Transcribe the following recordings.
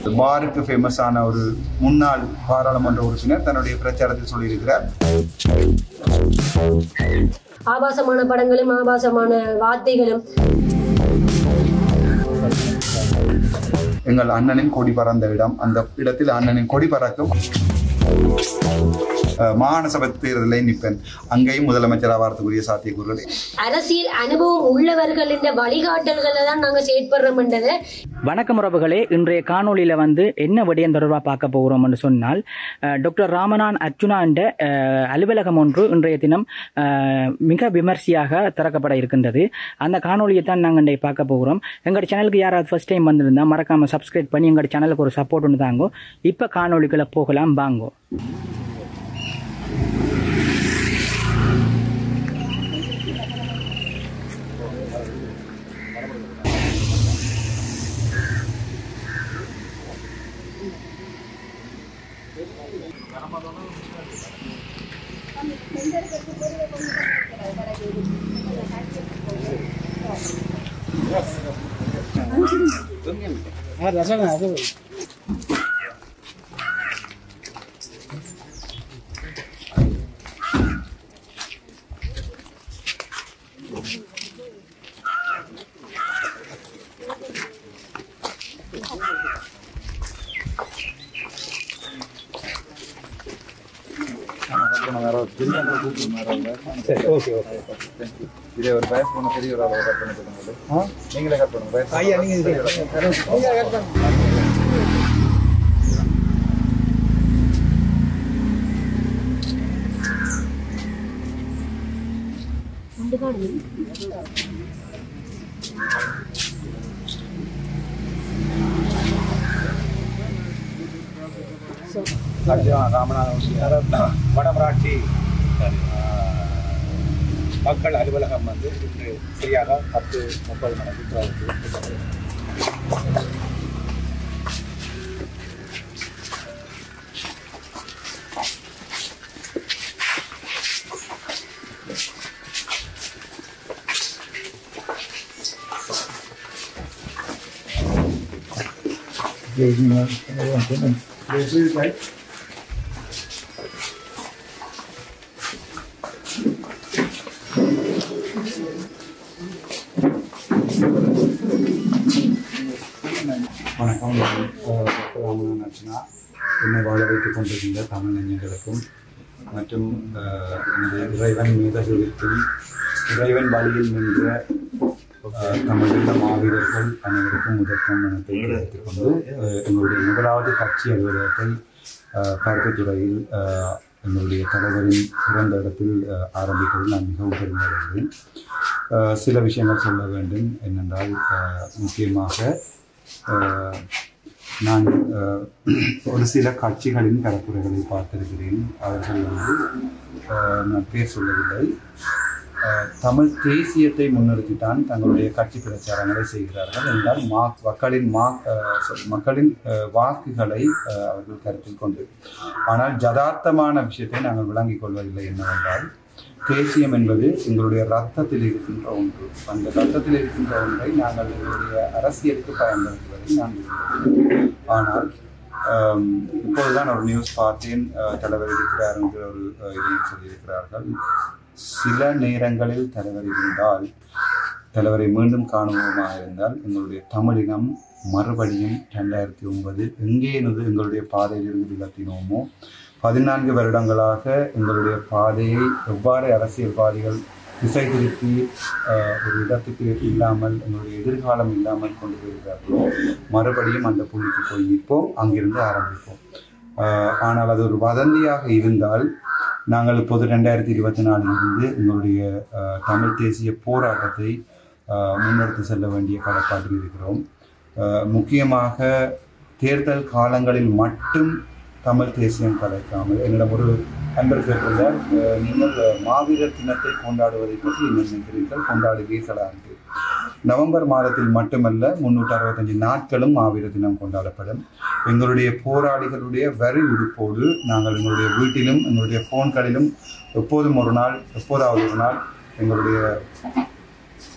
பாருக்கு ஃபேமஸான ஒரு முன்னாள் பாராளுமன்ற உறுப்பினர் தன்னுடைய பிரச்சாரத்தில் சொல்லியிருக்கிறார் ஆபாசமான படங்களும் ஆபாசமான வார்த்தைகளும் எங்கள் அண்ணனின் கொடி பறந்த இடம் அந்த இடத்தில் அண்ணனின் கொடி பறக்கும் அஹ், மாகாண சபை தேர்தலில் நிற்பேன் அங்கேயும் முதலமைச்சர் ஆவாரத்துக்குரிய சாத்தியக்கூறுகள் அரசியல் அனுபவம் உள்ளவர்களின் வழிகாட்டல்களை தான் நாங்கள் செயற்படுறோம்ன்றதை வணக்கம் உறவுகளே இன்றைய காணொளியில் வந்து என்ன விடயம் தொடர்பாக பார்க்க போகிறோம்னு சொன்னால் அஹ், டாக்டர் ராமநான் அர்ச்சுனாண்ட அஹ், அலுவலகம் ஒன்று இன்றைய தினம் அஹ், மிக விமர்சையாக திறக்கப்பட இருக்கின்றது அந்த காணொளியை தான் நாங்கள் இன்றைய பார்க்க போகிறோம் எங்களோட சேனலுக்கு யாராவது ஃபர்ஸ்ட் டைம் வந்திருந்தா மறக்காம சப்ஸ்கிரைப் பண்ணி எங்களோட சேனலுக்கு ஒரு சப்போர்ட் ஒன்று தாங்கோ இப்போ காணொளிக்குள்ள போகலாம் வாங்கோ இதே ஒரு வயசு போன பெரிய ஒரு அளவு கட் பண்ணி கொடுங்க நீங்களே கட் பண்ணுங்க வயசு ஐயா அர்ஜுனா ராமநாதன் வடமராட்சி ஆஹ், மக்கள் அலுவலகம் வந்து இன்று சரியாக பத்து முப்பது மணிக்கு திறந்து வணக்கம் நான் அஹ், டாக்டர் ராமநாதன் அர்ச்சனா என்னை வாழ வைத்துக் கொண்டிருக்கின்ற தமிழ் நெஞ்சங்களுக்கும் மற்றும் அஹ், எனது இறைவன் மீதகுவித்தும் இறைவன் வழியில் நின்ற அஹ், தமிழீழ மாவீரர்கள் அனைவருக்கும் முதற்கம் மனத்தை தெரிவித்துக் கொண்டு அஹ், எங்களுடைய முதலாவது கட்சி அலுவலகத்தை அஹ், பருத்தித்துறையில் அஹ், எங்களுடைய தலைவரின் பிறந்த இடத்தில் அஹ், ஆரம்பிப்பதில் நான் மிகவும் பெருமை அடைகிறேன் அஹ், சில விஷயங்கள் சொல்ல வேண்டும் என்னென்றால் அஹ், முக்கியமாக அஹ், நான் அஹ், ஒரு சில கட்சிகளின் பரப்புரைகளை பார்த்திருக்கிறேன் அவர்கள் வந்து அஹ், நான் பேர் சொல்லவில்லை அஹ், தமிழ் தேசியத்தை முன்னிறுத்தித்தான் தங்களுடைய கட்சி பிரச்சாரங்களை செய்கிறார்கள் என்றால் மா மக்களின் மா அஹ், sorry, மக்களின் அஹ், வாக்குகளை அஹ், அவர்கள் கருத்தில் கொண்டு ஆனால் யதார்த்தமான விஷயத்தை நாங்கள் விளங்கிக் கொள்வதில்லை என்னவென்றால் தேசியம் என்பது எங்களுடைய ரத்தத்தில் இருக்கின்ற ஒன்று அந்த ரத்தத்தில் இருக்கின்ற ஒன்றை நாங்கள் எங்களுடைய அரசியலுக்கு பயன்படுத்துவதை நான் விரும்புகிறேன் ஆனால் ஆம், இப்போதுதான் ஒரு நியூஸ் பார்த்தேன் அஹ், தலைவர் இருக்கிறார் என்று ஒரு அஹ், இதையும் சொல்லியிருக்கிறார்கள் சில நேரங்களில் தலைவர் இருந்தால் தலைவரை மீண்டும் காணுவோமாக இருந்தால் எங்களுடைய தமிழினம் மறுபடியும் ரெண்டாயிரத்தி ஒன்பது எங்கே எனது எங்களுடைய பாதையிலிருந்து விலத்தினோமோ பதினான்கு வருடங்களாக எங்களுடைய பாதையை எவ்வாறு அரசியல்வாதிகள் திசை திருப்பி ஆஹ், ஒரு இடத்துக்கு இல்லாமல் எங்களுடைய எதிர்காலம் இல்லாமல் கொண்டு போயிருக்கிறார்களோ மறுபடியும் அந்த புள்ளிக்கு போய் நிற்போம் அங்கிருந்து ஆரம்பிப்போம் ஆஹ், ஆனால் அது ஒரு வதந்தியாக இருந்தால் நாங்கள் இப்போது ரெண்டாயிரத்தி இருபத்தி நாலிலிருந்து எங்களுடைய ஆஹ், தமிழ் தேசிய போராட்டத்தை ஆஹ், முன்னெடுத்து செல்ல வேண்டிய கடப்பாட்டில் இருக்கிறோம் ஆஹ், முக்கியமாக தேர்தல் காலங்களில் மட்டும் தமிழ் தேசியம் கலைக்காமல் என்னிடம் ஒரு அன்பர் கேட்டிருந்தார் அஹ், நீங்கள் மாவீரர் தினத்தை கொண்டாடுவதை பற்றி என்ன நினைக்கிறீர்கள் கொண்டாடுவீர்களா என்று நவம்பர் மாதத்தில் மட்டுமல்ல முன்னூற்றி அறுபத்தஞ்சு நாட்களும் மாவீரர் தினம் கொண்டாடப்படும் எங்களுடைய போராளிகளுடைய வரி உடுப்போடு நாங்கள் எங்களுடைய வீட்டிலும் எங்களுடைய ஃபோன்களிலும் எப்போதும் ஒரு நாள் எப்போதாவது ஒரு நாள் எங்களுடைய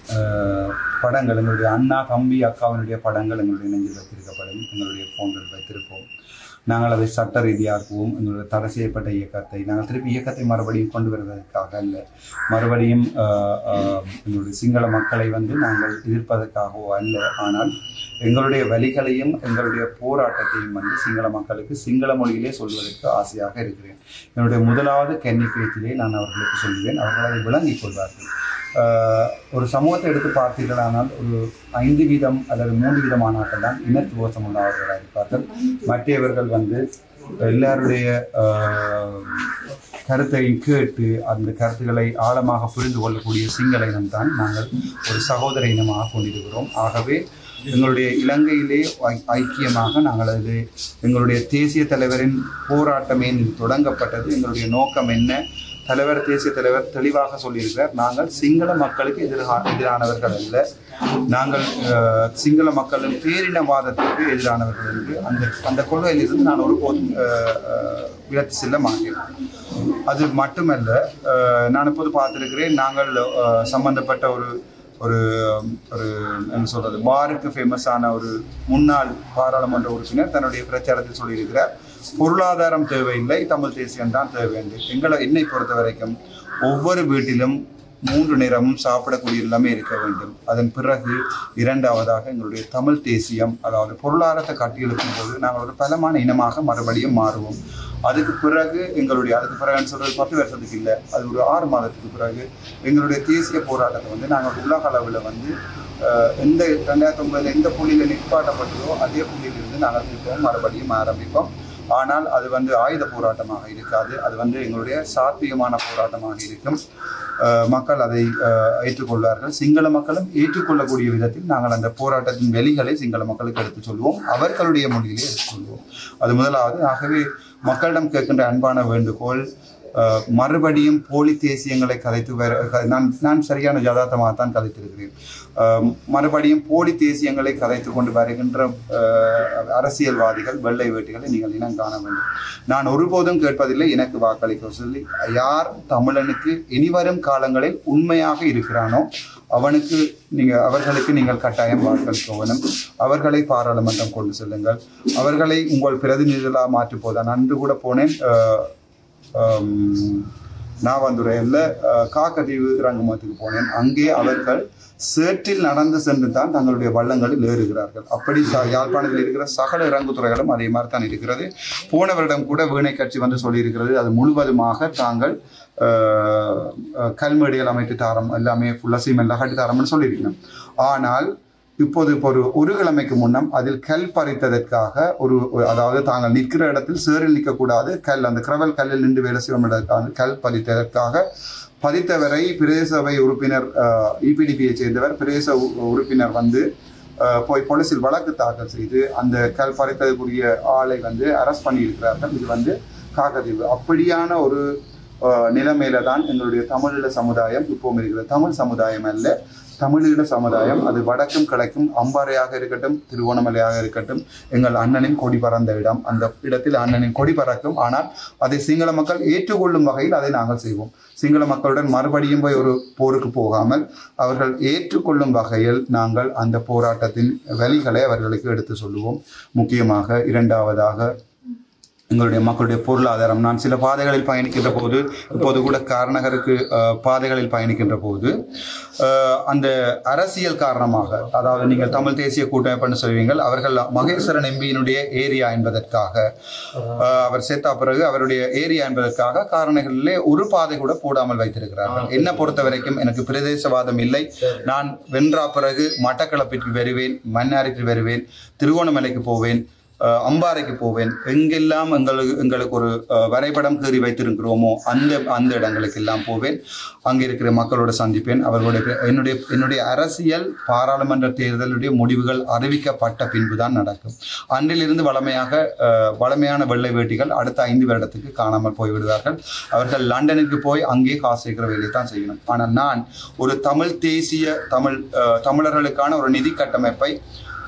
அஹ், படங்கள் எங்களுடைய அண்ணா தம்பி அக்காவினுடைய படங்கள் எங்களுடைய நெஞ்சில் வைத்திருக்கப்படும் எங்களுடைய ஃபோன்கள் வைத்திருப்போம் நாங்கள் அதை சட்ட ரீதியாகவும் எங்களுடைய தடை செய்யப்பட்ட இயக்கத்தை நாங்கள் திருப்பி இயக்கத்தை மறுபடியும் கொண்டு வருவதற்காக அல்ல மறுபடியும் அஹ், அஹ், எங்களுடைய சிங்கள மக்களை வந்து நாங்கள் எதிர்ப்பதற்காகவோ அல்ல ஆனால் எங்களுடைய வலிகளையும் எங்களுடைய போராட்டத்தையும் வந்து சிங்கள மக்களுக்கு சிங்கள மொழியிலே சொல்வதற்கு ஆசையாக இருக்கிறேன் என்னுடைய முதலாவது கன்னி பேச்சிலே நான் அவர்களுக்கு சொல்லுவேன் அவர்கள் அதை விளங்கிக் கொள்வார்கள் ஆஹ் ஒரு சமூகத்தை எடுத்து பார்த்தீர்களானால் ஒரு ஐந்து வீதம் அல்லது மூன்று வீதமானாக்கள் தான் இனத்துவசம் உள்ளவர்களாக இருப்பார்கள் மற்றவர்கள் வந்து எல்லாருடைய ஆஹ், கருத்தையும் கேட்டு அந்த கருத்துக்களை ஆழமாக புரிந்து கொள்ளக்கூடிய சிங்கள இனம் தான் நாங்கள் ஒரு சகோதர இனமாக கொண்டிருக்கிறோம் ஆகவே எங்களுடைய இலங்கையிலே ஐ- ஐக்கியமாக நாங்கள் அது எங்களுடைய தேசிய தலைவரின் போராட்டமே இது தொடங்கப்பட்டது எங்களுடைய நோக்கம் என்ன தலைவர் தேசிய தலைவர் தெளிவாக சொல்லியிருக்கிறார் நாங்கள் சிங்கள மக்களுக்கு எதிராக எதிரானவர்கள் அல்ல நாங்கள் அஹ், சிங்கள மக்களின் பேரினவாதத்திற்கு எதிரானவர்கள் என்று அந்த அந்த கொள்கையிலிருந்து நான் ஒருபோதும் அஹ், அஹ், விலத்தி செல்ல மாட்டேன் அது மட்டுமல்ல அஹ், நான் இப்போது பார்த்திருக்கிறேன் நாங்கள் அஹ், சம்பந்தப்பட்ட ஒரு ஒரு ஒரு என்ன சொல்றது பாருக்கு ஃபேமஸான ஒரு முன்னாள் பாராளுமன்ற உறுப்பினர் தன்னுடைய பிரச்சாரத்தில் சொல்லியிருக்கிறார் பொருளாதாரம் தேவையில்லை தமிழ் தேசியம் தான் தேவை என்று எங்களை என்னை பொறுத்த வரைக்கும் ஒவ்வொரு வீட்டிலும் மூன்று நேரமும் சாப்பிடக்கூடிய எல்லாமே இருக்க வேண்டும் அதன் பிறகு இரண்டாவதாக எங்களுடைய தமிழ் தேசியம் அதாவது பொருளாதாரத்தை கட்டியெழுப்பும் போது நாங்கள் ஒரு பலமான இனமாக மறுபடியும் மாறுவோம் அதுக்கு பிறகு எங்களுடைய அதுக்கு பிறகு சொல்றது பத்து வருஷத்துக்கு இல்லை அது ஒரு ஆறு மாதத்துக்கு பிறகு எங்களுடைய தேசிய போராட்டத்தை வந்து நாங்கள் உலக அளவில் வந்து அஹ், எந்த ரெண்டாயிரத்தி ஒன்பதுல எந்த புள்ளியில் நிற்பாட்டப்பட்டதோ அதே புள்ளியிலிருந்து நாங்கள் திருப்பவும் மறுபடியும் ஆரம்பிப்போம் ஆனால் அது வந்து ஆயுத போராட்டமாக இருக்காது அது வந்து எங்களுடைய சாத்தியமான போராட்டமாக இருக்கும் அஹ், மக்கள் அதை அஹ், ஏற்றுக்கொள்வார்கள் சிங்கள மக்களும் ஏற்றுக்கொள்ளக்கூடிய விதத்தில் நாங்கள் அந்த போராட்டத்தின் வெளிகளை சிங்கள மக்களுக்கு எடுத்துச் சொல்வோம் அவர்களுடைய மொழியிலே எடுத்துச் சொல்வோம் அது முதலாவது ஆகவே மக்களிடம் கேட்கின்ற அன்பான வேண்டுகோள் அஹ், மறுபடியும் போலி தேசியங்களை கதைத்து வர க- நான் நான் சரியான யதார்த்தமாகத்தான் கதைத்திருக்கிறேன் அஹ், மறுபடியும் போலி தேசியங்களை கதைத்து கொண்டு வருகின்ற அஹ், அரசியல்வாதிகள் வெள்ளை வேட்டிகளை நீங்கள் இனம் காண வேண்டும் நான் ஒருபோதும் கேட்பதில்லை எனக்கு வாக்களிக்க சொல்லி யார் தமிழனுக்கு இனிவரும் காலங்களில் உண்மையாக இருக்கிறானோ அவனுக்கு நீங்க அவர்களுக்கு நீங்கள் கட்டாயம் வாக்களிக்க வேணும் அவர்களை பாராளுமன்றம் கொண்டு செல்லுங்கள் அவர்களை உங்கள் பிரதிநிதிகளாக மாற்றி போதான் அன்று கூட போனேன் அஹ், ஆம், நாவந்துறையில் காக்கதீவு இறங்குமத்துக்கு போனேன் அங்கே அவர்கள் சேற்றில் நடந்து சென்று தான் தங்களுடைய வள்ளங்களில் ஏறுகிறார்கள் அப்படி ச- யாழ்ப்பாணத்தில் இருக்கிற சகல இறங்குத்துறைகளும் அதே மாதிரி தான் இருக்கிறது போனவரிடம் கூட வீணை கட்சி வந்து சொல்லியிருக்கிறது அது முழுவதுமாக தாங்கள் அஹ், அஹ், கல்மேடிகள் அமைத்து தாரம் எல்லாமே ஃபுல்லாக சீமெல்லாம் கட்டி தாரம்னு சொல்லியிருக்கணும் ஆனால் இப்போது இப்போ ஒரு ஒரு கிழமைக்கு முன்னம் அதில் கல் பறித்ததற்காக ஒரு ஒரு- அதாவது தாங்கள் நிற்கிற இடத்தில் சேரில் நிற்கக்கூடாது கல் அந்த கிரவல் கல்லில் நின்று வேலை செய்வதற்காக கல் பதித்ததற்காக பதித்தவரை பிரதேச சபை உறுப்பினர் இபிடிபியை சேர்ந்தவர் பிரதேச உ- உறுப்பினர் வந்து அஹ், போய் போலீசில் வழக்கு தாக்கல் செய்து அந்த கல் பறித்ததுக்குரிய ஆளை வந்து அரெஸ்ட் பண்ணியிருக்கிறார்கள் இது வந்து காக்கதீவு அப்படியான ஒரு அஹ், நிலைமையில தான் எங்களுடைய தமிழீழ சமுதாயம் இப்பவும் இருக்கிறது தமிழ் சமுதாயம் அல்ல தமிழீழ சமுதாயம் அது வடக்கும் கிழக்கும் அம்பாறையாக இருக்கட்டும் திருவோணமலையாக இருக்கட்டும் எங்கள் அண்ணனின் கொடி பறந்த இடம் அந்த இடத்தில் அண்ணனின் கொடி பறக்கும் ஆனால் அதை சிங்கள மக்கள் ஏற்றுக்கொள்ளும் வகையில் அதை நாங்கள் செய்வோம் சிங்கள மக்களுடன் மறுபடியும் போய் ஒரு போருக்கு போகாமல் அவர்கள் ஏற்றுக்கொள்ளும் வகையில் நாங்கள் அந்த போராட்டத்தின் வழிகளை அவர்களுக்கு எடுத்து சொல்லுவோம் முக்கியமாக இரண்டாவதாக எங்களுடைய மக்களுடைய பொருளாதாரம் நான் சில பாதைகளில் பயணிக்கின்ற போது இப்போது கூட காரநகருக்கு அஹ், பாதைகளில் பயணிக்கின்ற போது அஹ், அந்த அரசியல் காரணமாக அதாவது நீங்கள் தமிழ் தேசிய கூட்டமைப்புன்னு சொல்வீங்கள் அவர்கள் மகேஸ்வரன் எம்பியினுடைய ஏரியா என்பதற்காக அஹ், அவர் சேர்த்தா பிறகு அவருடைய ஏரியா என்பதற்காக காரநகரிலே ஒரு பாதை கூட போடாமல் வைத்திருக்கிறார்கள் என்ன பொறுத்த வரைக்கும் எனக்கு பிரதேசவாதம் இல்லை நான் வென்றா பிறகு மட்டக்களப்பிற்கு வருவேன் மன்னாருக்கு வருவேன் திருவோணமலைக்கு போவேன் அஹ் அம்பாறைக்கு போவேன் எங்கெல்லாம் எங்களுக்கு எங்களுக்கு ஒரு அஹ், வரைபடம் கீறி வைத்திருக்கிறோமோ அந்த அந்த இடங்களுக்கு எல்லாம் போவேன் அங்கே இருக்கிற மக்களோட சந்திப்பேன் அவர்களுடைய பே- என்னுடைய என்னுடைய அரசியல் பாராளுமன்ற தேர்தலுடைய முடிவுகள் அறிவிக்கப்பட்ட பின்புதான் நடக்கும் அன்றிலிருந்து வளமையாக அஹ், வளமையான வெள்ளை வேட்டிகள் அடுத்த ஐந்து வருடத்துக்கு காணாமல் போய்விடுவார்கள் அவர்கள் லண்டனுக்கு போய் அங்கே காசு சேர்க்கிற வேலையை தான் செய்யணும் ஆனால் நான் ஒரு தமிழ் தேசிய தமிழ் அஹ், தமிழர்களுக்கான ஒரு நிதி கட்டமைப்பை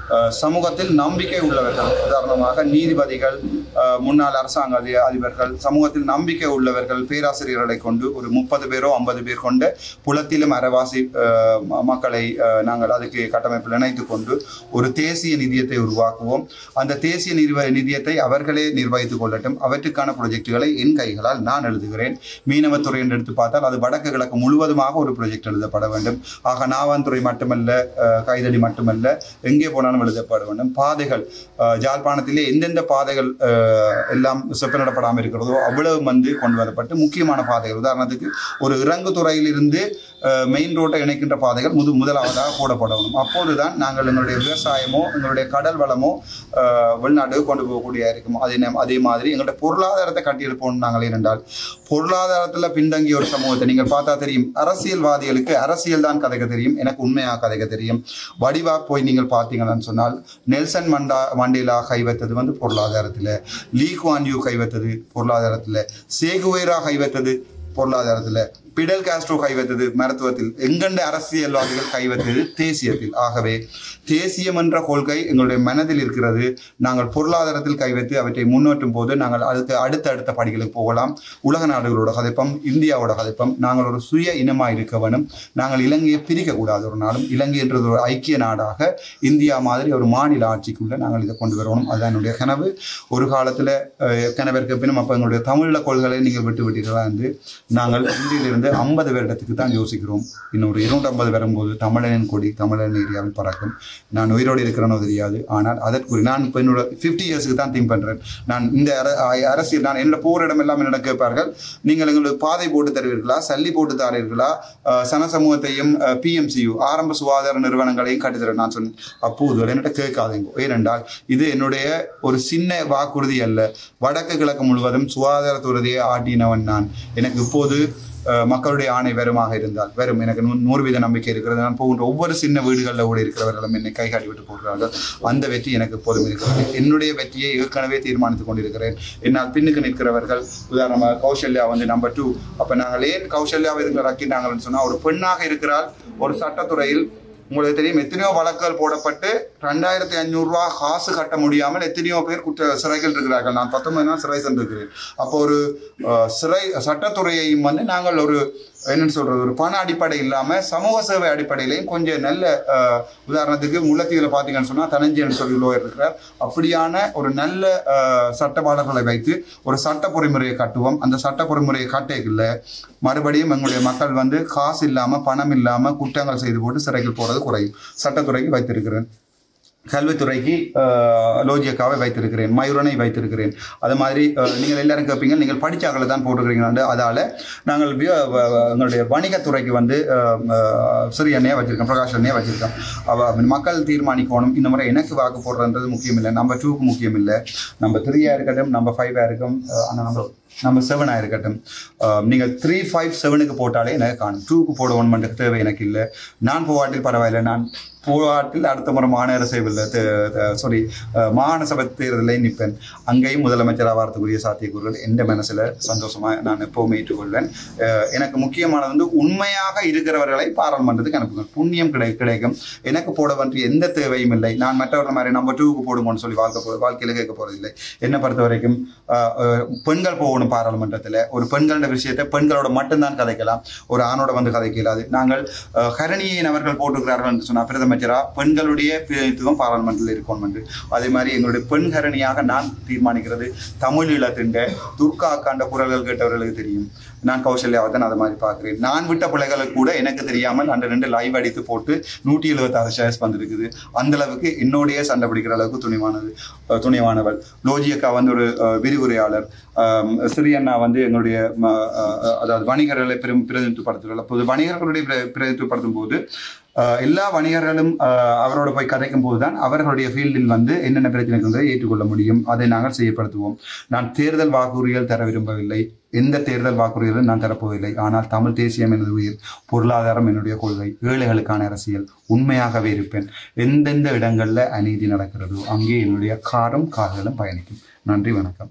அஹ், சமூகத்தில் நம்பிக்கை உள்ளவர்கள் உதாரணமாக நீதிபதிகள் அஹ், முன்னாள் அரசாங்க அதி- அதிபர்கள் சமூகத்தில் நம்பிக்கை உள்ளவர்கள் பேராசிரியர்களை கொண்டு ஒரு முப்பது பேரோ ஐம்பது பேர் கொண்ட புலத்திலும் அறவாசி அஹ், ம- மக்களை அஹ், நாங்கள் அதுக்கு கட்டமைப்பில் இணைத்துக் கொண்டு ஒரு தேசிய நிதியத்தை உருவாக்குவோம் அந்த தேசிய நிர்வ நிதியத்தை அவர்களே நிர்வகித்துக் கொள்ளட்டும் அவற்றுக்கான ப்ரொஜெக்டுகளை என் கைகளால் நான் எழுதுகிறேன் மீனவத்துறை என்று எடுத்து பார்த்தால் அது வடக்கு கிழக்கு முழுவதுமாக ஒரு ப்ரொஜெக்ட் எழுதப்பட வேண்டும் ஆக நாவாந்துறை மட்டுமல்ல அஹ், கைதடி மட்டுமல்ல எங்கே போனாலும் எழுதப்பட வேண்டும் பாதைகள் அஹ், ஜாழ்ப்பாணத்திலே எந்தெந்த பாதைகள் அஹ், எல்லாம் செப்பனிடப்படாமல் இருக்கிறதோ அவ்வளவு வந்து கொண்டு வரப்பட்டு முக்கியமான பாதைகள் உதாரணத்துக்கு ஒரு இறங்கு துறையிலிருந்து மெயின் ரோட்டை இணைக்கின்ற பாதைகள் முது முதலாவதாக போடப்படணும் அப்போதுதான் நாங்கள் எங்களுடைய விவசாயமோ எங்களுடைய கடல் வளமோ அஹ், வெளிநாட்டுக்கு கொண்டு போகக்கூடிய இருக்கும் அதே நே- அதே மாதிரி எங்களுடைய பொருளாதாரத்தை கட்டியிருப்போம் நாங்கள் ஏனென்றால் பொருளாதாரத்தில் பின்தங்கிய ஒரு சமூகத்தை நீங்கள் பார்த்தா தெரியும் அரசியல்வாதிகளுக்கு அரசியல் தான் கதைக்க தெரியும் எனக்கு உண்மையாக கதைக்க தெரியும் வடிவா போய் நீங்கள் பார்த்தீங்கன்னு சொன்னால் நெல்சன் மண்டா மண்டேலா கை வைத்தது வந்து பொருளாதாரத்தில் லீ குவான் யூ கை வைத்தது பொருளாதாரத்தில் சேகுவேரா கை வைத்தது பொருளாதாரத்தில் பிடல் காஸ்ட்ரோ கை வைத்தது மருத்துவத்தில் எங்கண்ட அரசியல்வாதிகள் கை வைத்தது தேசியத்தில் ஆகவே தேசியம் என்ற கொள்கை எங்களுடைய மனதில் இருக்கிறது நாங்கள் பொருளாதாரத்தில் கை வைத்து அவற்றை முன்னேற்றும் போது நாங்கள் அடுத்த அடுத்த அடுத்த படிகளுக்கு போகலாம் உலக நாடுகளோட கதைப்பம் இந்தியாவோட கதைப்பம் நாங்கள் ஒரு சுய இனமாக இருக்க வேணும் நாங்கள் இலங்கையை பிரிக்கக்கூடாது ஒரு நாளும் இலங்கை என்றது ஒரு ஐக்கிய நாடாக இந்தியா மாதிரி ஒரு மாநில ஆட்சிக்குள்ள நாங்கள் இதை கொண்டு வரணும் அதுதான் என்னுடைய கனவு ஒரு காலத்தில் கனவிற்கு பின்னும் அப்போ எங்களுடைய தமிழ கொள்கைகளை நீங்கள் விட்டு விட்டீர்களா என்று நாங்கள் இந்தியிலிருந்து ஐம்பது வருடத்துக்கு தான் யோசிக்கிறோம் இன்னும் ஒரு இருநூற்றி ஐம்பது வரும்போது தமிழனின் கொடி தமிழன் ஏரியாவில் பறக்கும் நான் உயிரோடு இருக்கிறேனோ தெரியாது ஆனால் அதற்கு நான் இப்போ என்னோட ஃபிஃப்டி இயர்ஸுக்கு தான் திங்க் பண்ணுறேன் நான் இந்த அர- அ- அரசியல் நான் என்னோட போகிற இடம் எல்லாம் என்னிடம் கேட்பார்கள் நீங்கள் எங்களுக்கு பாதை போட்டு தருவீர்களா சல்லி போட்டு தருவீர்களா அஹ், சன சமூகத்தையும் பிஎம்சியு ஆரம்ப சுகாதார நிறுவனங்களையும் கட்டித்தரேன் நான் சொன்னேன் அப்போது என்னிட்ட கேட்காதீங்க ஏனென்றால் இது என்னுடைய ஒரு சின்ன வாக்குறுதி அல்ல வடக்கு கிழக்கு முழுவதும் சுகாதாரத்துறையை ஆட்டினவன் நான் எனக்கு இப்போது அஹ், மக்களுடைய ஆணை வருமாக இருந்தால் வரும் எனக்கு நூ- நூறு வீத நம்பிக்கை இருக்கிறது நான் போகின்ற ஒவ்வொரு சின்ன வீடுகளில் கூட இருக்கிறவர்களும் என்னை கை காட்டி விட்டு போகிறார்கள் அந்த வெற்றி எனக்கு எப்போதும் இருக்கிறது என்னுடைய வெற்றியை ஏற்கனவே தீர்மானித்துக் கொண்டிருக்கிறேன் என்னால் பின்னுக்கு நிற்கிறவர்கள் உதாரணமாக கௌசல்யா வந்து நம்பர் டூ அப்போ நாங்கள் ஏன் கௌசல்யாவை இதுக்கு ரக்கிட்டாங்கன்னு சொன்னால் ஒரு பெண்ணாக இருக்கிறால் ஒரு சட்டத்துறையில் உங்களுக்கு தெரியும் எத்தனையோ வழக்குகள் போடப்பட்டு ரெண்டாயிரத்தி ஐநூறுரூவா காசு கட்ட முடியாமல் எத்தனையோ பேர் குற்ற சிறைகள் இருக்கிறார்கள் நான் பத்தொன்பது நாள் சிறை சென்றிருக்கிறேன் அப்போ ஒரு அஹ், சிறை சட்டத்துறையையும் வந்து நாங்கள் ஒரு என்னன்னு சொல்றது ஒரு பண அடிப்படை இல்லாம சமூக சேவை அடிப்படையிலையும் கொஞ்சம் நல்ல அஹ், உதாரணத்துக்கு முல்லைத்தீவில் பார்த்தீங்கன்னு சொன்னா தனஞ்சயன் சொல்லி லோயர் இருக்கிறார் அப்படியான ஒரு நல்ல அஹ், சட்டவாளர்களை வைத்து ஒரு சட்ட பொறிமுறையை கட்டுவோம் அந்த சட்ட பொறிமுறையை கட்டேக்கில்ல மறுபடியும் எங்களுடைய மக்கள் வந்து காசு இல்லாம பணம் இல்லாம குற்றங்கள் செய்து போட்டு சிறைக்கு போறது குறையும் சட்டத்துறைக்கு வைத்திருக்கிறேன் கல்வித்துறைக்கு அஹ், லோஜியக்காவை வைத்திருக்கிறேன் மயூரனை வைத்திருக்கிறேன் அது மாதிரி அஹ், நீங்கள் எல்லாரும் கேட்பீங்க நீங்கள் படிச்சாக்களை தான் போட்டுக்கிறீங்களாண்டு அதால நாங்கள் விய- வ- வ- எங்களுடைய வணிகத்துறைக்கு வந்து அஹ், அஹ், சிறிய அண்ணையாக வச்சிருக்கோம் பிரகாஷ் அண்ணையாக வச்சிருக்கோம் அவ மக்கள் தீர்மானிக்கணும் இந்த முறை எனக்கு வாக்கு போடுறதுன்றது முக்கியம் இல்லை நம்பர் டூக்கு முக்கியம் இல்லை நம்பர் த்ரீயா இருக்கட்டும் நம்பர் ஃபைவா இருக்கும் ஆனால் நம்பர் நம்பர் செவனாக இருக்கட்டும் அஹ், நீங்கள் த்ரீ ஃபைவ் செவனுக்கு போட்டாலே எனக்கு காணும் டூக்கு போடுவோம் தேவை எனக்கு இல்லை நான் போவாட்டில் பரவாயில்லை நான் போராட்டில் அடுத்த முறை மாநகர சேவையில் சாரி மாகாண சபை தேர்தலில் நிற்பேன் அங்கேயும் முதலமைச்சராக வரத்துக்குரிய சாத்தியக்கூறுகள் எந்த மனசில் சந்தோஷமாக நான் எப்போவுமே ஏற்றுக்கொள்வேன் அஹ் எனக்கு முக்கியமானது வந்து உண்மையாக இருக்கிறவர்களை பாராளுமன்றத்துக்கு அனுப்புங்கள் புண்ணியம் கிடை கிடைக்கும் எனக்கு போட வேண்டிய எந்த தேவையும் இல்லை நான் மற்றவர்கள் மாதிரி நம்பர் டூக்கு போடுங்கன்னு சொல்லி வாழ்க்கை போ வாழ்க்கையில் கேட்க போகிறதில்லை என்னை பொறுத்த வரைக்கும் அஹ், அஹ், பெண்கள் போகணும் பாராளுமன்றத்தில் ஒரு பெண்களோட விஷயத்தை பெண்களோட மட்டும்தான் கதைக்கலாம் ஒரு ஆணோட வந்து கதைக்க இயலாது நாங்கள் அஹ், கரணியின் அவர்கள் போட்டுக்கிறார்கள் என்று சொன்னால் பிரதமர் அமைச்சரா பெண்களுடைய பிரதிநிதித்துவம் பாராளுமன்றத்தில் இருக்கணும் என்று அதே மாதிரி எங்களுடைய பெண் கரணியாக நான் தீர்மானிக்கிறது தமிழ் ஈழத்தின்ற துர்கா அக்காண்ட குரல்கள் கேட்டவர்களுக்கு தெரியும் நான் கௌசல்யாவை தான் அதை மாதிரி பார்க்கிறேன் நான் விட்ட பிள்ளைகளுக்கு கூட எனக்கு தெரியாமல் அந்த ரெண்டு லைவ் அடித்து போட்டு நூற்றி எழுபத்தாறு ஷேர்ஸ் வந்திருக்குது அந்த அளவுக்கு என்னோடய சண்டை பிடிக்கிற அளவுக்கு துணிவானது அஹ், துணிவானவள் லோஜி அக்கா வந்து ஒரு அஹ், விரிவுரையாளர் ஆம், சிறியண்ணா வந்து எங்களுடைய ம, அஹ், அஹ், அதாவது வணிகர்களை பெரும் பிரதிநிதித்துவப்படுத்துகிறார் அப்போது வணிகர்களுடைய பிர- பிரதிநிதித்துவப்படுத்தும் போது அஹ், எல்லா வணிகர்களும் அஹ், அவரோட போய் கதைக்கும் போது தான் அவர்களுடைய ஃபீல்டில் வந்து என்னென்ன பிரச்சனை இருக்கிறதை ஏற்றுக்கொள்ள முடியும் அதை நாங்கள் செய்யப்படுத்துவோம் நான் தேர்தல் வாக்குறுதிகள் தர விரும்பவில்லை எந்த தேர்தல் வாக்குறுதிகளும் நான் தரப்போவதில்லை ஆனால் தமிழ் தேசியம் எனது உயிர் பொருளாதாரம் என்னுடைய கொள்கை ஏழைகளுக்கான அரசியல் உண்மையாகவே இருப்பேன் எந்தெந்த இடங்களில் அநீதி நடக்கிறதோ அங்கே என்னுடைய காரும் கால்களும் பயணிக்கும் நன்றி வணக்கம்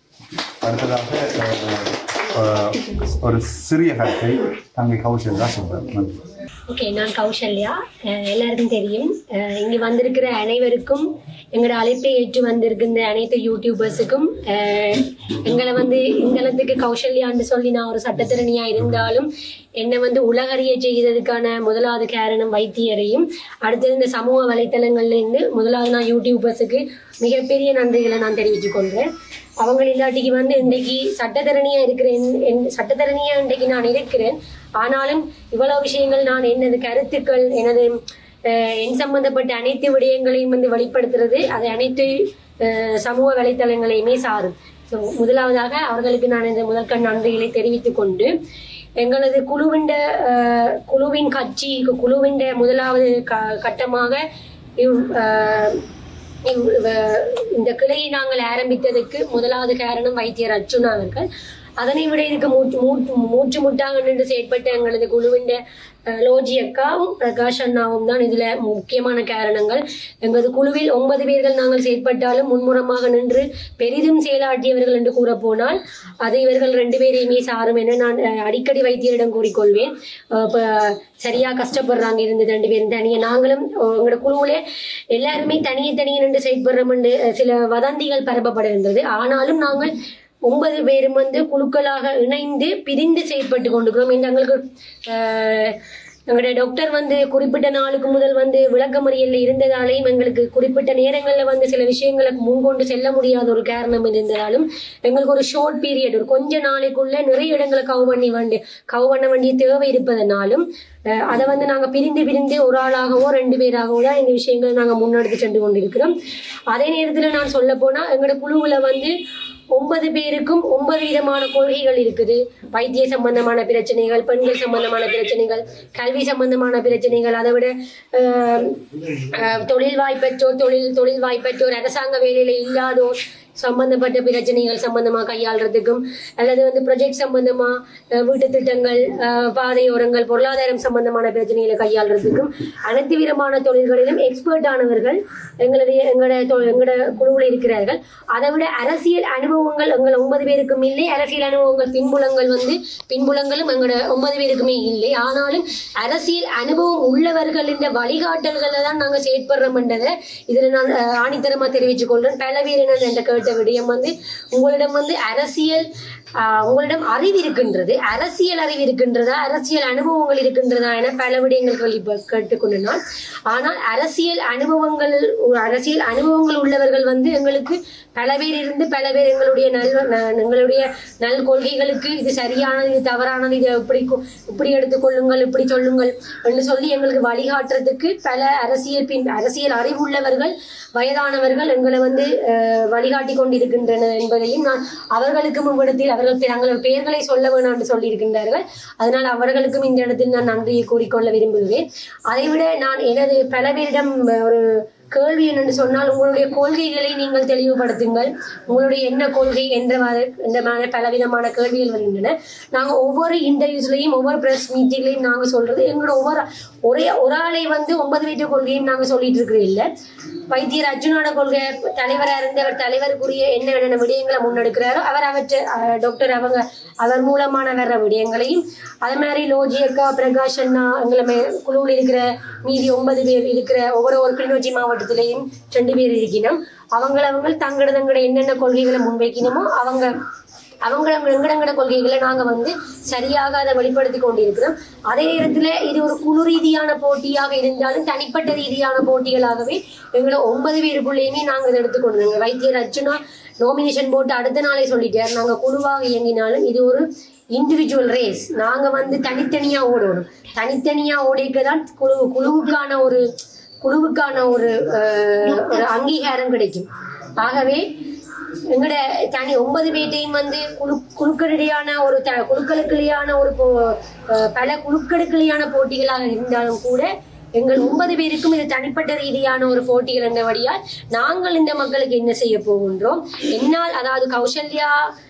அடுத்ததாக அஹ், அஹ், ஒரு சிறிய கருத்தை தங்கை கௌசல்யா சொல்றார் நன்றி ஓகே நான் கௌசல்யா அஹ் எல்லாருக்கும் தெரியும் அஹ் இங்க வந்திருக்கிற அனைவருக்கும் எங்களோட அழைப்பை ஏற்று வந்திருக்கின்ற அனைத்து யூடியூபர்ஸுக்கும் அஹ் எங்களை வந்து எங்களத்துக்கு கௌசல்யான்னு சொல்லி நான் ஒரு சட்டத்திறனியா இருந்தாலும் என்னை வந்து உலகறிய செய்ததுக்கான முதலாவது காரணம் வைத்தியரையும் அடுத்தது இந்த சமூக வலைத்தளங்கள்ல இருந்து முதலாவது நான் யூடியூபர்ஸுக்கு மிகப்பெரிய நன்றிகளை நான் தெரிவித்துக் கொள்றேன் அவங்க இல்லாட்டிக்கு வந்து இன்றைக்கு சட்டத்தரணியா இருக்கிறேன் என்- சட்டத்தரணியா இன்றைக்கு நான் இருக்கிறேன் ஆனாலும் இவ்வளவு விஷயங்கள் நான் எனது கருத்துக்கள் எனது அஹ், என் சம்பந்தப்பட்ட அனைத்து விடயங்களையும் வந்து வெளிப்படுத்துறது அது அனைத்து அஹ், சமூக வலைத்தளங்களையுமே சாரும் So, முதலாவதாக அவர்களுக்கு நான் இந்த முதற்கண் நன்றிகளை தெரிவித்துக் கொண்டு எங்களது குழுவின் அஹ், குழுவின் கட்சி குழுவின் முதலாவது க- கட்டமாக இவ் அஹ், இவ்- இவ- இந்த கிளையை நாங்கள் ஆரம்பித்ததற்கு முதலாவது காரணம் வைத்தியர் அர்ச்சுனா அவர்கள் அதனை விட இதுக்கு மூச்சு மூச்சு மூச்சு முட்டாக நின்று செயற்பட்ட எங்களது குழுவின் அஹ், லோஜி அக்காவும் பிரகாஷ் அண்ணாவும் தான் இதுல முக்கியமான காரணங்கள் எங்களது குழுவில் ஒன்பது பேர்கள் நாங்கள் செயற்பட்டாலும் முன்முறமாக நின்று பெரிதும் செயலாற்றியவர்கள் என்று கூற போனால் அது இவர்கள் ரெண்டு பேரையுமே சாரும் என நான் அஹ், அடிக்கடி வைத்தியரிடம் கூறிக்கொள்வேன் அஹ், இப்ப சரியா கஷ்டப்படுறாங்க இருந்து ரெண்டு பேரும் தனியா நாங்களும் அஹ், எங்களோட குழுவுல எல்லாருமே தனியே தனியே நின்று செயற்படுறோம் என்று அஹ், சில வதந்திகள் பரப்பப்படுகின்றது ஆனாலும் நாங்கள் ஒன்பது பேரும் வந்து குழுக்களாக இணைந்து பிரிந்து செயற்பட்டு கொண்டிருக்கிறோம் என்று எங்களுக்கு அஹ், எங்களுடைய டாக்டர் வந்து குறிப்பிட்ட நாளுக்கு முதல் வந்து விளக்கமறியல்ல இருந்ததாலையும் எங்களுக்கு குறிப்பிட்ட நேரங்கள்ல வந்து சில விஷயங்களுக்கு முன்கொண்டு செல்ல முடியாத ஒரு காரணம் இருந்ததாலும் எங்களுக்கு ஒரு ஷார்ட் பீரியட் ஒரு கொஞ்ச நாளைக்குள்ள நிறைய இடங்களை கவு பண்ணி வேண்டிய கவு பண்ண வேண்டிய தேவை இருப்பதனாலும் அஹ், அதை வந்து நாங்க பிரிந்து பிரிந்து ஒரு ஆளாகவோ ரெண்டு பேராகவோ தான் இந்த விஷயங்களை நாங்க முன்னெடுத்து சென்று கொண்டிருக்கிறோம் அதே நேரத்துல நான் சொல்ல போனா எங்களோட குழுவுல வந்து ஒன்பது பேருக்கும் ஒன்பது விதமான கொள்கைகள் இருக்குது வைத்திய சம்பந்தமான பிரச்சனைகள் பெண்கள் சம்பந்தமான பிரச்சனைகள் கல்வி சம்பந்தமான பிரச்சனைகள் அதை விட அஹ், அஹ், தொழில் வாய்ப்பற்றோர் தொழில் தொழில் வாய்ப்பற்றோர் அரசாங்க வேலையில இல்லாதோர் சம்பந்தப்பட்ட பிரச்சனைகள் சம்பந்தமா கையாளுறதுக்கும் அல்லது வந்து ப்ரொஜெக்ட் சம்பந்தமா அஹ், வீட்டு திட்டங்கள் அஹ், பாதையோரங்கள் பொருளாதாரம் சம்பந்தமான பிரச்சனைகளை கையாளுறதுக்கும் அனைத்து விதமான தொழில்களிலும் எக்ஸ்பர்ட் ஆனவர்கள் எங்களுடைய எங்களோட தொ- எங்களோட குழுவில் இருக்கிறார்கள் அதை விட அரசியல் அனுபவங்கள் எங்கள் ஒன்பது பேருக்கும் இல்லை அரசியல் அனுபவங்கள் பின்புலங்கள் வந்து பின்புலங்களும் எங்களோட ஒன்பது பேருக்குமே இல்லை ஆனாலும் அரசியல் அனுபவம் உள்ளவர்கள் இந்த வழிகாட்டல்களை தான் நாங்கள் செயற்படுறோம்ன்றதை இதில் நான் அஹ், ஆணித்தரமா தெரிவித்துக் கொள்றேன் பல பேர் என்ன என்ற கேட்ட விடயம் வந்து உங்களிடம் வந்து அரசியல் ஆஹ், உங்களிடம் அறிவு இருக்கின்றது அரசியல் அறிவு இருக்கின்றதா அரசியல் அனுபவங்கள் இருக்கின்றதா என பல விடயங்கள் கேள்வி கேட்டுக்கொண்டு நான் ஆனால் அரசியல் அனுபவங்கள் அரசியல் அனுபவங்கள் உள்ளவர்கள் வந்து எங்களுக்கு பல பேர் இருந்து பல பேர் எங்களுடைய நல் ந- எங்களுடைய நல் கொள்கைகளுக்கு இது சரியானது இது தவறானது இதை இப்படி கொ- இப்படி எடுத்துக்கொள்ளுங்கள் இப்படி சொல்லுங்கள் என்று சொல்லி எங்களுக்கு வழிகாட்டுறதுக்கு பல அரசியல் பின் அரசியல் அறிவுள்ளவர்கள் வயதானவர்கள் எங்களை வந்து அஹ், வழிகாட்டி கொண்டிருக்கின்றனர் என்பதையும் நான் அவர்களுக்கும் இவ்விடத்தில் அவர்கள் தங்களது பெயர்களை சொல்ல வேணாம் என்று சொல்லியிருக்கின்றார்கள் அதனால் அவர்களுக்கும் இந்த இடத்தில் நான் நன்றியை கூறிக்கொள்ள விரும்புகிறேன் அதைவிட நான் எனது பல பேரிடம் அஹ், ஒரு கேள்வி என்னென்று சொன்னால் உங்களுடைய கொள்கைகளை நீங்கள் தெளிவுபடுத்துங்கள் உங்களுடைய என்ன கொள்கை என்ற மாதிரி என்ற மாதிரி பலவிதமான கேள்விகள் வருகின்றன நாங்கள் ஒவ்வொரு இன்டர்வியூஸ்லையும் ஒவ்வொரு ப்ரெஸ் மீட்டிங்லையும் நாங்கள் சொல்றது எங்களோட ஒவ்வொரு ஒரே ஒரு ஆளை வந்து ஒன்பது வீட்டு கொள்கையும் நாங்கள் சொல்லிட்டு இருக்கிறது இல்லை வைத்தியர் அர்ஜுனோட கொள்கை தலைவராக இருந்து அவர் தலைவருக்குரிய என்ன என்னென்ன விடயங்களை முன்னெடுக்கிறாரோ அவர் அவற்றை அஹ், டாக்டர் அவங்க அவர் மூலமான வர்ற விடயங்களையும் அதே மாதிரி லோஜி அக்கா பிரகாஷ் அண்ணா எங்களை மே- குழுவில் இருக்கிற மீதி ஒன்பது பேர் இருக்கிற ஒவ்வொரு ஒரு கிளிநொச்சி மாவட்டத்திலையும் ரெண்டு பேர் இருக்கணும் அவங்கள அவங்க தங்கட தங்கட என்னென்ன கொள்கைகளை முன்வைக்கணுமோ அவங்க அவங்க எங்கடங்கட கொள்கைகளை நாங்க வந்து சரியாக அதை வெளிப்படுத்தி கொண்டிருக்கிறோம் அதே நேரத்துல இது ஒரு குழு ரீதியான போட்டியாக இருந்தாலும் தனிப்பட்ட ரீதியான போட்டிகளாகவே எங்களை ஒன்பது பேருக்குள்ளேயுமே நாங்க இதை எடுத்துக்கொண்டு வைத்தியர் அர்ச்சுனா நாமினேஷன் போட்டு அடுத்த நாளே சொல்லிட்டார் நாங்க குழுவாக இயங்கினாலும் இது ஒரு இண்டிவிஜுவல் ரேஸ் நாங்க வந்து தனித்தனியா ஓடணும் தனித்தனியா ஓடிக்க தான் குழு குழுவுக்கான ஒரு குழுவுக்கான ஒரு அஹ், ஒரு அங்கீகாரம் கிடைக்கும் ஆகவே எங்கட தனி ஒன்பது பேட்டையும் வந்து குழு குழுக்களிடையான ஒரு த குழுக்களுக்கிடையான ஒரு போ அஹ் பல குழுக்களுக்கிடையான போட்டிகளாக இருந்தாலும் கூட எங்கள் ஒன்பது பேருக்கும் இது தனிப்பட்ட ரீதியான ஒரு போட்டிகள் என்றபடியால் நாங்கள் இந்த மக்களுக்கு என்ன செய்ய போகின்றோம் என்னால் அதாவது கௌசல்யா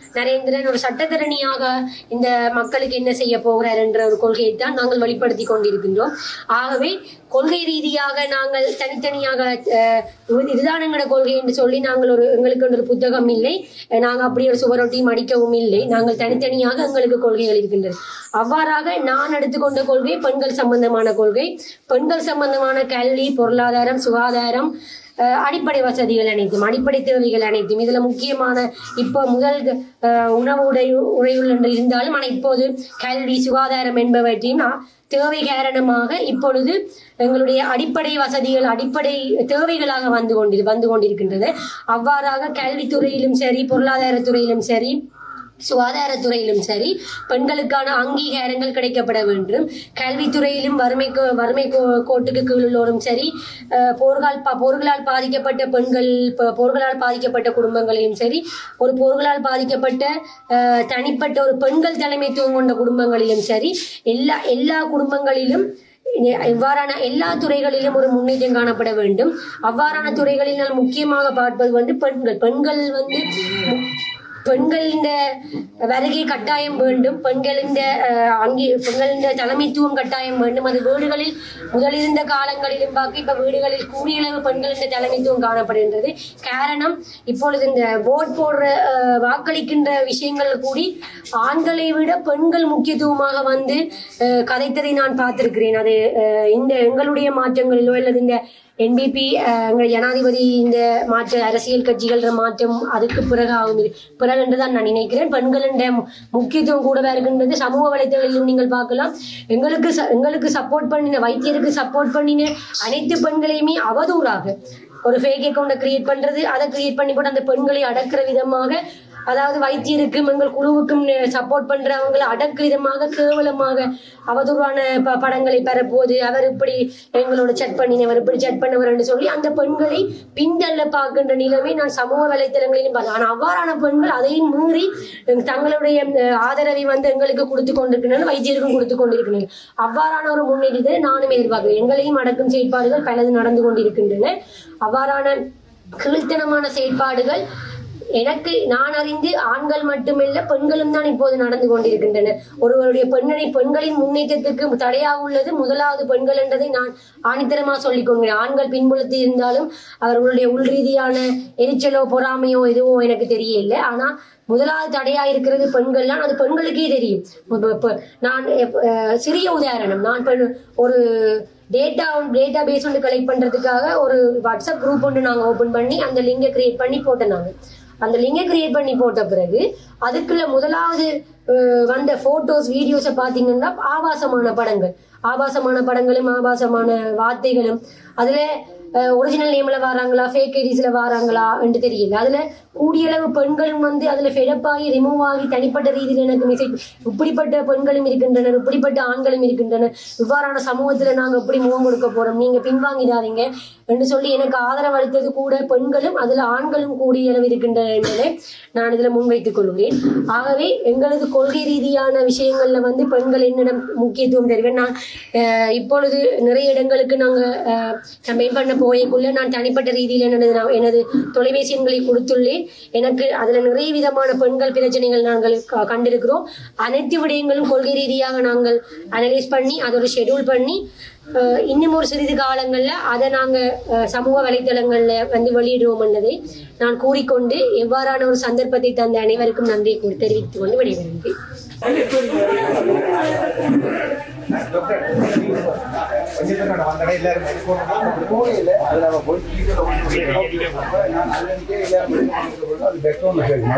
நரேந்திரன் ஒரு சட்டத்தரணியாக இந்த மக்களுக்கு என்ன செய்ய போகிறார் என்ற ஒரு கொள்கையை தான் நாங்கள் வெளிப்படுத்தி கொண்டிருக்கின்றோம் ஆகவே கொள்கை ரீதியாக நாங்கள் தனித்தனியாக அஹ், இது- இதுதான் எங்களோட கொள்கை என்று சொல்லி நாங்கள் ஒரு எங்களுக்கு ஒரு புத்தகம் இல்லை அஹ், நாங்கள் அப்படி ஒரு சுவரொட்டியும் அடிக்கவும் இல்லை நாங்கள் தனித்தனியாக எங்களுக்கு கொள்கைகள் இருக்கின்றது அவ்வாறாக நான் எடுத்துக்கொண்ட கொள்கை பெண்கள் சம்பந்தமான கொள்கை பெண்கள் சம்பந்தமான கல்வி பொருளாதாரம் சுகாதாரம் அஹ், அடிப்படை வசதிகள் அனைத்தும் அடிப்படை தேவைகள் அனைத்தும் இதுல முக்கியமான இப்போ முதல் அஹ், உணவு உடை உறையுள் என்று இருந்தாலும் ஆனால் இப்போது கல்வி சுகாதாரம் என்பவற்றையும் நான் தேவை காரணமாக இப்பொழுது எங்களுடைய அடிப்படை வசதிகள் அடிப்படை தேவைகளாக வந்து கொண்டு வந்து கொண்டிருக்கின்றது அவ்வாறாக கல்வித்துறையிலும் சரி பொருளாதாரத்துறையிலும் சரி சுகாதாரத்துறையிலும் சரி பெண்களுக்கான அங்கீகாரங்கள் கிடைக்கப்பட வேண்டும் கல்வித்துறையிலும் வறுமை கோ- வறுமை கோ- கோட்டுக்கு கீழ் உள்ளோரும் சரி அஹ், போர்களால் பா- போர்களால் பாதிக்கப்பட்ட பெண்கள் ப- போர்களால் பாதிக்கப்பட்ட குடும்பங்களிலும் சரி ஒரு போர்களால் பாதிக்கப்பட்ட அஹ், தனிப்பட்ட ஒரு பெண்கள் தலைமைத்துவம் கொண்ட குடும்பங்களிலும் சரி எல்லா எல்லா குடும்பங்களிலும் இ- இவ்வாறான எல்லா துறைகளிலும் ஒரு முன்னேற்றம் காணப்பட வேண்டும் அவ்வாறான துறைகளில் நான் முக்கியமாக பார்ப்பது வந்து பெண்கள் பெண்கள் வந்து மு- பெண்களின் வருகை கட்டாயம் வேண்டும் பெண்களின் அஹ், அங்கே பெண்களின் தலைமைத்துவம் கட்டாயம் வேண்டும் அது வீடுகளில் முதலிருந்த காலங்களிலும் பார்க்க இப்ப வீடுகளில் கூடியளவு பெண்களின் தலைமைத்துவம் காணப்படுகின்றது காரணம் இப்பொழுது இந்த ஓட் போடுற அஹ், வாக்களிக்கின்ற விஷயங்கள் கூடி ஆண்களை விட பெண்கள் முக்கியத்துவமாக வந்து அஹ், கதைத்ததை நான் பார்த்திருக்கிறேன் அது அஹ், இந்த எங்களுடைய மாற்றங்களிலோ அல்லது இந்த என்பிபி எங்கள் ஜனாதிபதி இந்த மாற்ற அரசியல் கட்சிகள் மாற்றம் அதுக்கு பிறகு ஆகும் இது பிறகு என்று தான் நான் நினைக்கிறேன் பெண்களின் முக்கியத்துவம் கூடவே இருக்கின்றது சமூக வலைத்தளங்களிலும் நீங்கள் பார்க்கலாம் எங்களுக்கு ச- எங்களுக்கு சப்போர்ட் பண்ணின வைத்தியருக்கு சப்போர்ட் பண்ணின அனைத்து பெண்களையுமே அவதூறாக ஒரு ஃபேக் அக்கௌண்ட்டை கிரியேட் பண்றது அதை கிரியேட் பண்ணி போட்டு அந்த பெண்களை அடக்குற விதமாக அதாவது வைத்தியருக்கும் எங்கள் குழுவுக்கும் சப்போர்ட் பண்றவங்களை அடக்கு விதமாக கேவலமாக அவதூறான ப படங்களை பரப்புவது அவர் இப்படி எங்களோட செட் பண்ணினவர் இப்படி செட் பண்ணவர் என்று சொல்லி அந்த பெண்களை பின்தள்ள பார்க்கின்ற நிலைமை நான் சமூக வலைத்தளங்களிலும் பார்த்தேன் ஆனால் அவ்வாறான பெண்கள் அதையும் மீறி அஹ், தங்களுடைய அஹ், ஆதரவை வந்து எங்களுக்கு கொடுத்து கொண்டிருக்கின்றனர் வைத்தியருக்கும் கொடுத்து கொண்டிருக்கின்றனர் அவ்வாறான ஒரு முன்னேற்றத்தை நானும் எதிர்பார்க்கிறேன் எங்களையும் அடக்கும் செயற்பாடுகள் பலது நடந்து கொண்டிருக்கின்றன அவ்வாறான கீழ்த்தனமான செயற்பாடுகள் எனக்கு நான் அறிந்து ஆண்கள் மட்டுமல்ல பெண்களும் தான் இப்போது நடந்து கொண்டிருக்கின்றனர் ஒருவருடைய பெண்ணனை பெண்களின் முன்னேற்றத்துக்கு தடையாக உள்ளது முதலாவது பெண்கள் என்றதை நான் ஆணித்தரமா சொல்லிக் கொள்கிறேன் ஆண்கள் பின்புலத்தில் இருந்தாலும் அவர்களுடைய உள் ரீதியான எரிச்சலோ பொறாமையோ எதுவோ எனக்கு தெரியல ஆனா முதலாவது தடையா இருக்கிறது பெண்கள் தான் அது பெண்களுக்கே தெரியும் இப்ப- இப்ப நான் எப்ப- அஹ் சிறிய உதாரணம் நான் பெண் ஒரு டேட்டா டேட்டா பேஸ் ஒன்று கலெக்ட் பண்றதுக்காக ஒரு வாட்ஸ்அப் குரூப் ஒன்று நாங்க ஓபன் பண்ணி அந்த லிங்கை கிரியேட் பண்ணி போட்டோம் நாங்க அந்த லிங்கை கிரியேட் பண்ணி போட்ட பிறகு அதுக்குள்ள முதலாவது அஹ், வந்த போட்டோஸ் வீடியோஸை பாத்தீங்கன்னா ஆபாசமான படங்கள் ஆபாசமான படங்களும் ஆபாசமான வார்த்தைகளும் அதுல ஒரிஜினல் நேம்ல வராங்களா ஃபேக் ஐடிஸ்ல வராங்களா என்று தெரியல அதுல கூடிய அளவு பெண்களும் வந்து அதுல ஃபெடப் ஆகி ரிமூவ் ஆகி தனிப்பட்ட ரீதியில் எனக்கு மெசேஜ் இப்படிப்பட்ட பெண்களும் இருக்கின்றனர் இப்படிப்பட்ட ஆண்களும் இருக்கின்றனர் இவ்வாறான சமூகத்துல நாங்க எப்படி முகம் கொடுக்க போறோம் நீங்க பின்வாங்கிடாதீங்க என்று சொல்லி எனக்கு ஆதரவு அளித்தது கூட பெண்களும் அதுல ஆண்களும் கூடிய அளவு இருக்கின்றனர் என்பதை நான் இதுல முன்வைத்துக் கொள்கிறேன் ஆகவே எங்களது கொள்கை ரீதியான விஷயங்கள்ல வந்து பெண்கள் என்னிடம் முக்கியத்துவம் தருவேன் நான் அஹ், இப்பொழுது நிறைய இடங்களுக்கு நாங்க கம்பெயின் பண்ண போயக்குள்ள நான் தனிப்பட்ட ரீதியில் எனது நான் எனது தொலைபேசி எண்களை கொடுத்துள்ளேன் எனக்கு அதுல நிறைய விதமான பெண்கள் பிரச்சனைகள் நாங்கள் க- கண்டிருக்கிறோம் அனைத்து விடயங்களும் கொள்கை ரீதியாக நாங்கள் அனலைஸ் பண்ணி அதை ஒரு ஷெட்யூல் பண்ணி அஹ், இன்னும் ஒரு சிறிது காலங்கள்ல அதை நாங்க அஹ், சமூக வலைத்தளங்கள்ல வந்து வெளியிடுவோம் என்பதை நான் கூறிக்கொண்டு எவ்வாறான ஒரு சந்தர்ப்பத்தை தந்த அனைவருக்கும் நன்றி கூறி தெரிவித்துக் கொண்டு விடைபெறுகிறேன் கொஞ்சம் வந்தடை எல்லாரும் போகல அதில் அவள் போய் நான் அன்னைக்கே எல்லாரும் அது பெட்ரோல்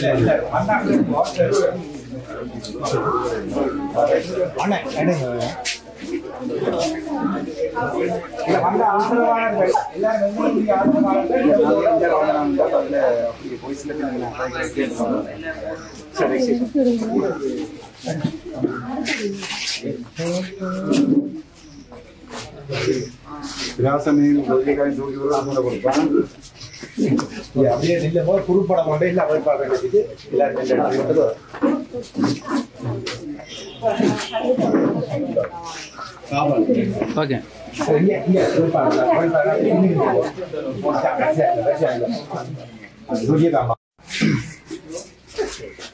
அண்ணன் அண்ணன் இல்ல வந்த ஆதரவாளர்கள் எல்லாரும் வெங்கடபுரி ஆதரவாளர்கள் இந்த வாங்கினாங்க அதுல அப்படி போய் சில பேர் சரி சரி விலாசனையில் கொள்கைக்காய் தூக்கி கூட கொடுப்பான் இல்ல, அப்படியே நில்லும் போது குறுப்படம் கொண்டு இல்லை அவரை பார்க்க வேண்டியது எல்லாரும் இந்த இடத்துல விட்டதோ ஓகே சரி, இங்க இங்க குறுப்பாங்க குறுப்பாங்க இன்னும் போட்டா கடைசியா இல்லை கடைசியா இல்லை அது துரியதாமா